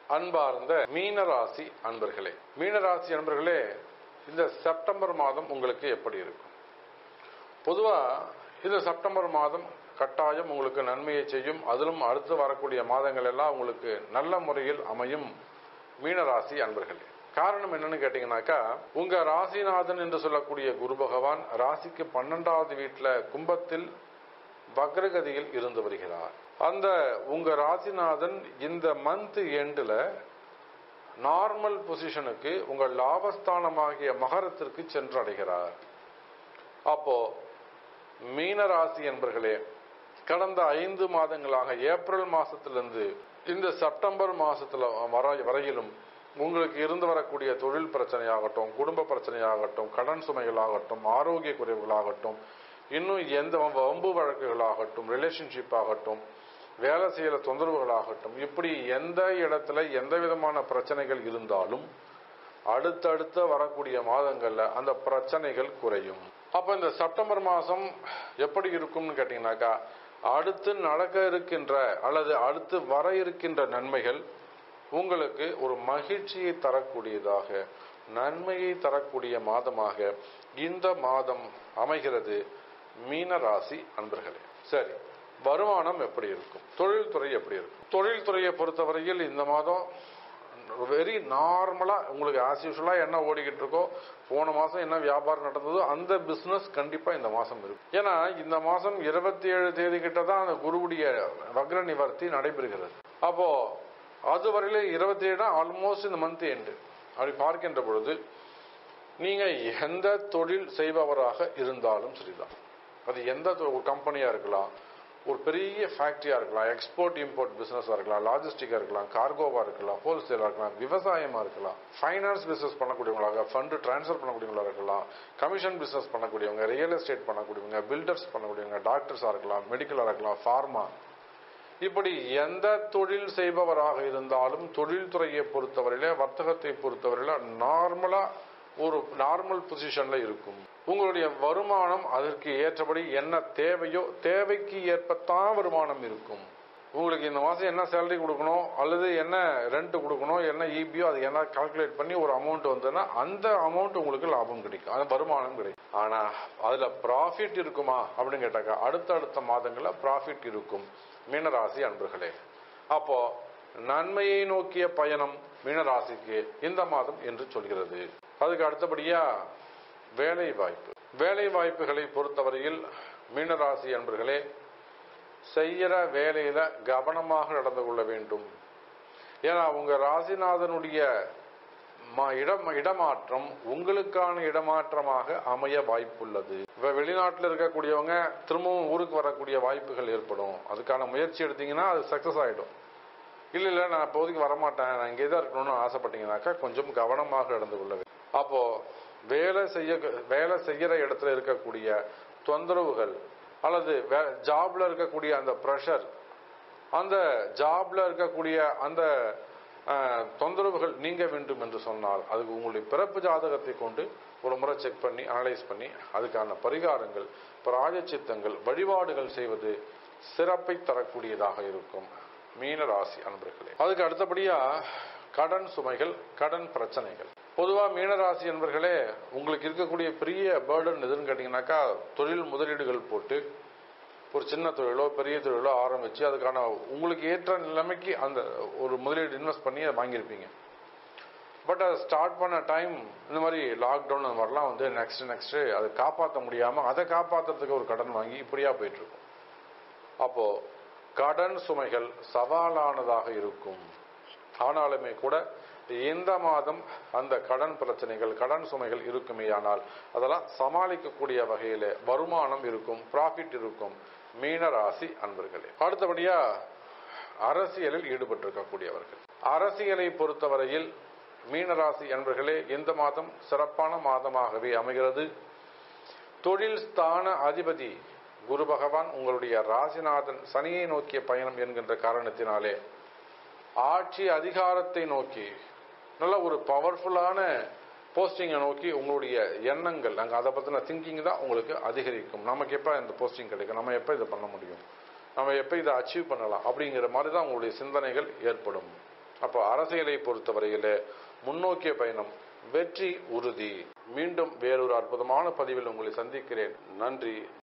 அன்பார்ந்த மீனராசி அன்பர்களே மீனராசி அன்பர்களே இந்த செப்டம்பர் மாதம் உங்களுக்கு எப்படி இருக்கும் பொதுவா இந்த செப்டம்பர் மாதம் கட்டாயம் உங்களுக்கு நன்மையை செய்யும் அதிலும் அடுத்து வரக்கூடிய மாதங்கள் எல்லாம் உங்களுக்கு நல்ல முறையில் அமையும் மீனராசி அன்பர்களே காரணம் என்னன்னு கேட்டீங்கன்னாக்கா உங்க ராசிநாதன் என்று சொல்லக்கூடிய குரு பகவான் ராசிக்கு பன்னெண்டாவது வீட்டுல கும்பத்தில் வக்ரகதியில் இருந்து வருகிறார் அந்த உங்க ராசிநாதன் இந்த மந்த் எண்டுல நார்மல் பொசிஷனுக்கு உங்கள் லாபஸ்தானமாகிய மகரத்திற்கு சென்றடைகிறார் அப்போ மீனராசி என்பர்களே கடந்த ஐந்து மாதங்களாக ஏப்ரல் மாசத்திலிருந்து இந்த செப்டம்பர் மாசத்துல வர வரையிலும் உங்களுக்கு இருந்து வரக்கூடிய தொழில் பிரச்சனையாகட்டும் குடும்ப பிரச்சனையாகட்டும் கடன் சுமைகளாகட்டும் ஆரோக்கிய குறைவுகளாகட்டும் இன்னும் எந்த வம்பு வழக்குகளாகட்டும் ரிலேஷன்ஷிப் ஆகட்டும் வேலை செய்யற தொந்தரவுகளாகட்டும் இப்படி எந்த இடத்துல எந்த விதமான பிரச்சனைகள் இருந்தாலும் அடுத்தடுத்த வரக்கூடிய மாதங்கள்ல அந்த பிரச்சனைகள் குறையும் அப்ப இந்த செப்டம்பர் மாசம் எப்படி இருக்கும்னு கேட்டீங்கன்னாக்கா அடுத்து நடக்க இருக்கின்ற அல்லது அடுத்து வர இருக்கின்ற நன்மைகள் உங்களுக்கு ஒரு மகிழ்ச்சியை தரக்கூடியதாக நன்மையை தரக்கூடிய மாதமாக இந்த மாதம் அமைகிறது மீனராசி அன்பர்களே சரி வருமானம் எப்படி இருக்கும் தொழில்துறை எப்படி இருக்கும் தொழில்துறையை பொறுத்தவரையில் இந்த மாதம் வெரி நார்மலா உங்களுக்கு ஆஸ் யூஸ்வலா என்ன ஓடிக்கிட்டு இருக்கோ போன மாசம் என்ன வியாபாரம் நடந்ததோ அந்த பிசினஸ் கண்டிப்பா இந்த மாசம் இருக்கும் ஏன்னா இந்த மாசம் இருபத்தி ஏழு தேதி கிட்ட தான் அந்த குருவுடைய வக்ர நிவர்த்தி நடைபெறுகிறது அப்போ அதுவரையில இருபத்தி ஏழு ஆல்மோஸ்ட் இந்த மந்த் எண்டு அப்படி பார்க்கின்ற பொழுது நீங்க எந்த தொழில் செய்பவராக இருந்தாலும் சரிதான் அது எந்த கம்பெனியா இருக்கலாம் ஒரு பெரிய ஃபேக்டரியா இருக்கலாம் எக்ஸ்போர்ட் இம்போர்ட் பிசினஸா இருக்கலாம் லாஜிஸ்டிக்கா இருக்கலாம் கார்கோவா இருக்கலாம் ஹோல்சேலா இருக்கலாம் விவசாயமா இருக்கலாம் ஃபைனான்ஸ் பிசினஸ் பண்ணக்கூடியவங்களாக ஃபண்ட் டிரான்ஸ்ஃபர் பண்ணக்கூடியவங்களா இருக்கலாம் கமிஷன் பிசினஸ் பண்ணக்கூடியவங்க ரியல் எஸ்டேட் பண்ணக்கூடியவங்க பில்டர்ஸ் பண்ணக்கூடியவங்க டாக்டர்ஸா இருக்கலாம் மெடிக்கலா இருக்கலாம் ஃபார்மா இப்படி எந்த தொழில் செய்பவராக இருந்தாலும் தொழில்துறையை பொறுத்தவரையில வர்த்தகத்தை பொறுத்தவரையில நார்மலா ஒரு நார்மல் பொசிஷன்ல இருக்கும் உங்களுடைய வருமானம் அதற்கு ஏற்றபடி என்ன தேவையோ தேவைக்கு ஏற்பத்தான் வருமானம் இருக்கும் உங்களுக்கு இந்த மாசம் என்ன சேலரி கொடுக்கணும் அல்லது என்ன ரெண்ட் கொடுக்கணும் என்ன இபியோ அது என்ன கால்குலேட் பண்ணி ஒரு அமௌண்ட் வந்ததுன்னா அந்த அமௌண்ட் உங்களுக்கு லாபம் கிடைக்கும் அது வருமானம் கிடைக்கும் ஆனா அதுல ப்ராஃபிட் இருக்குமா அப்படின்னு கேட்டாக்கா அடுத்தடுத்த மாதங்கள்ல ப்ராஃபிட் இருக்கும் மீனராசி அன்பர்களே அப்போ நன்மையை நோக்கிய பயணம் மீனராசிக்கு இந்த மாதம் என்று சொல்கிறது அதுக்கு அடுத்தபடியா வேலை வாய்ப்பு வேலை வாய்ப்புகளை பொறுத்தவரையில் மீனராசி அன்பர்களே செய்யற வேலையில கவனமாக நடந்து கொள்ள வேண்டும் ஏன்னா உங்க ராசிநாதனுடைய இடம் இடமாற்றம் உங்களுக்கான இடமாற்றமாக அமைய வாய்ப்புள்ளது இப்ப வெளிநாட்டில் இருக்கக்கூடியவங்க திரும்பவும் ஊருக்கு வரக்கூடிய வாய்ப்புகள் ஏற்படும் அதுக்கான முயற்சி எடுத்தீங்கன்னா அது சக்சஸ் ஆயிடும் இல்ல இல்ல நான் இப்போதைக்கு வரமாட்டேன் நான் இங்கே தான் இருக்கணும்னு ஆசைப்பட்டீங்கன்னாக்கா கொஞ்சம் கவனமாக நடந்து கொள்ள வேண்டும் அப்போ வேலை செய்ய வேலை செய்யற இடத்துல இருக்கக்கூடிய தொந்தரவுகள் அல்லது ஜாப்ல இருக்கக்கூடிய அந்த ப்ரெஷர் அந்த ஜாப்ல இருக்கக்கூடிய அந்த தொந்தரவுகள் நீங்க வேண்டும் என்று சொன்னால் அதுக்கு உங்களுடைய பிறப்பு ஜாதகத்தை கொண்டு ஒரு முறை செக் பண்ணி அனலைஸ் பண்ணி அதுக்கான பரிகாரங்கள் பிராயச்சித்தங்கள் வழிபாடுகள் செய்வது சிறப்பை தரக்கூடியதாக இருக்கும் மீன ராசி அன்பர்களே அதுக்கு அடுத்தபடியா கடன் சுமைகள் கடன் பிரச்சனைகள் பொதுவா மீனராசி என்பர்களே உங்களுக்கு இருக்கக்கூடிய பெரிய பேர்டன் எதுன்னு கேட்டீங்கன்னாக்கா தொழில் முதலீடுகள் போட்டு ஒரு சின்ன தொழிலோ பெரிய தொழிலோ ஆரம்பிச்சு அதுக்கான உங்களுக்கு ஏற்ற நிலைமைக்கு அந்த ஒரு முதலீடு இன்வெஸ்ட் பண்ணி அதை வாங்கியிருப்பீங்க பட் அதை ஸ்டார்ட் பண்ண டைம் இந்த மாதிரி லாக்டவுன் அந்த மாதிரிலாம் வந்து நெக்ஸ்ட் நெக்ஸ்ட் அதை காப்பாற்ற முடியாம அதை காப்பாற்றுறதுக்கு ஒரு கடன் வாங்கி இப்படியா போயிட்டு இருக்கும் அப்போ கடன் சுமைகள் சவாலானதாக இருக்கும் ஆனாலுமே கூட இந்த மாதம் அந்த கடன் பிரச்சனைகள் கடன் சுமைகள் இருக்குமேயானால் அதெல்லாம் சமாளிக்கக்கூடிய வகையில வருமானம் இருக்கும் ப்ராஃபிட் இருக்கும் மீன ராசி அன்பர்களே அடுத்தபடியா அரசியலில் ஈடுபட்டிருக்கக்கூடியவர்கள் அரசியலை பொறுத்தவரையில் மீனராசி அன்பர்களே இந்த மாதம் சிறப்பான மாதமாகவே அமைகிறது தொழில் ஸ்தான அதிபதி குரு பகவான் உங்களுடைய ராசிநாதன் சனியை நோக்கிய பயணம் என்கின்ற காரணத்தினாலே ஆட்சி அதிகாரத்தை நோக்கி நல்ல ஒரு பவர்ஃபுல்லான போஸ்டிங்கை நோக்கி உங்களுடைய எண்ணங்கள் அங்கே அதை பற்றின திங்கிங் தான் உங்களுக்கு அதிகரிக்கும் நமக்கு எப்போ இந்த போஸ்டிங் கிடைக்கும் நம்ம எப்போ இதை பண்ண முடியும் நம்ம எப்போ இதை அச்சீவ் பண்ணலாம் அப்படிங்கிற மாதிரி தான் உங்களுடைய சிந்தனைகள் ஏற்படும் அப்போ அரசியலை பொறுத்தவரையிலே முன்னோக்கிய பயணம் வெற்றி உறுதி மீண்டும் வேறொரு அற்புதமான பதிவில் உங்களை சந்திக்கிறேன் நன்றி